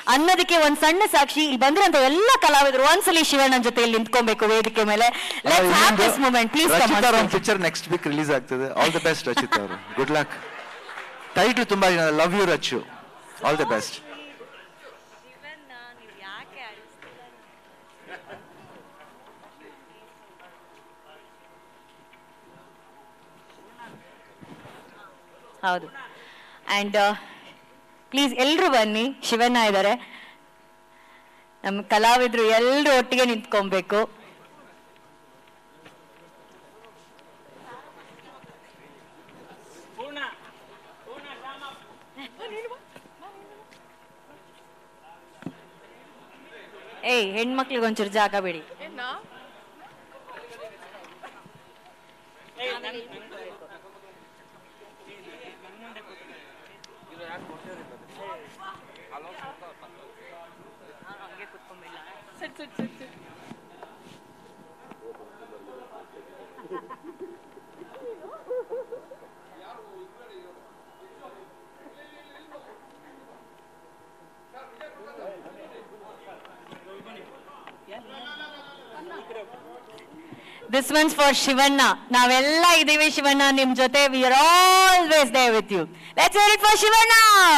ಅನ್ನೋದಕ್ಕೆ ಒಂದ್ ಸಣ್ಣ ಸಾಕ್ಷಿ ಇಲ್ಲಿ ಬಂದಿರೋಂತ ಎಲ್ಲ ಕಲಾವಿದರು ಒಂದ್ಸಲಿ ಶಿವಣ್ಣನ ಜೊತೆ ಇಲ್ಲಿ ನಿಂತ್ಕೊಬೇಕು ವೇದಿಕೆ ಮೇಲೆ let's have this moment please come Rachita ಒಂದು ಪಿಕ್ಚರ್ ನೆಕ್ಸ್ಟ್ ವೀಕ್ ರಿಲೀಸ್ ಆಗ್ತದೆ ಆಲ್ ದಿ ಬೆಸ್ಟ್ ರಚಿತಾ ಅವರು ಗುಡ್ ಲಕ್ ಟೈಟ್ಲ್ ತುಂಬಾ love you Rachu all the best ಹೌದು ಅಂಡ್ ಪ್ಲೀಸ್ ಎಲ್ರು ಬನ್ನಿ ಶಿವಣ್ಣ ಇದ್ದಾರೆ ನಮ್ಮ ಕಲಾವಿದ್ರು ಎಲ್ಲರೂ ಒಟ್ಟಿಗೆ ನಿಂತ್ಕೊಬೇಕು ಏಯ್ ಹೆಣ್ಮಕ್ಳಿಗೆ ಒಂಚೂರು ಜಾಗ ಬಿಡಿ ದಿಸ್ ಒನ್ಸ್ ಫಾರ್ ಶಿವಣ್ಣ ನಾವೆಲ್ಲ ಇದೀವಿ ಶಿವಣ್ಣ ನಿಮ್ ಜೊತೆ we are always there with you let's hear it for Shivanna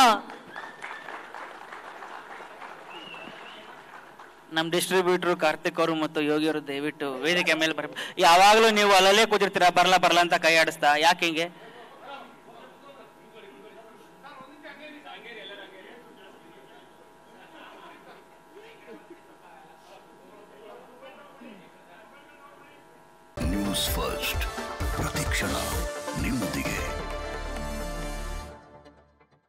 ನಮ್ಮ ಡಿಸ್ಟ್ರಿಬ್ಯೂಟರ್ ಕಾರ್ತಿಕ್ ಅವರು ಮತ್ತು ಯೋಗಿ ಅವರು ದಯವಿಟ್ಟು ವೇದಿಕೆ ಮೇಲೆ ಬರ ಯಾವಾಗಲೂ ನೀವು ಅಲ್ಲಲ್ಲೇ ಕೂತಿರ್ತೀರಾ ಬರಲ್ಲ ಬರಲ್ಲ ಅಂತ ಕೈ ಆಡಿಸ್ತಾ ಯಾಕೆ ಹಿಂಗೆ ನ್ಯೂಸ್ ಫಸ್ಟ್ ಪ್ರತಿಕ್ಷಣ ನಿಮ್ಮೊಂದಿಗೆ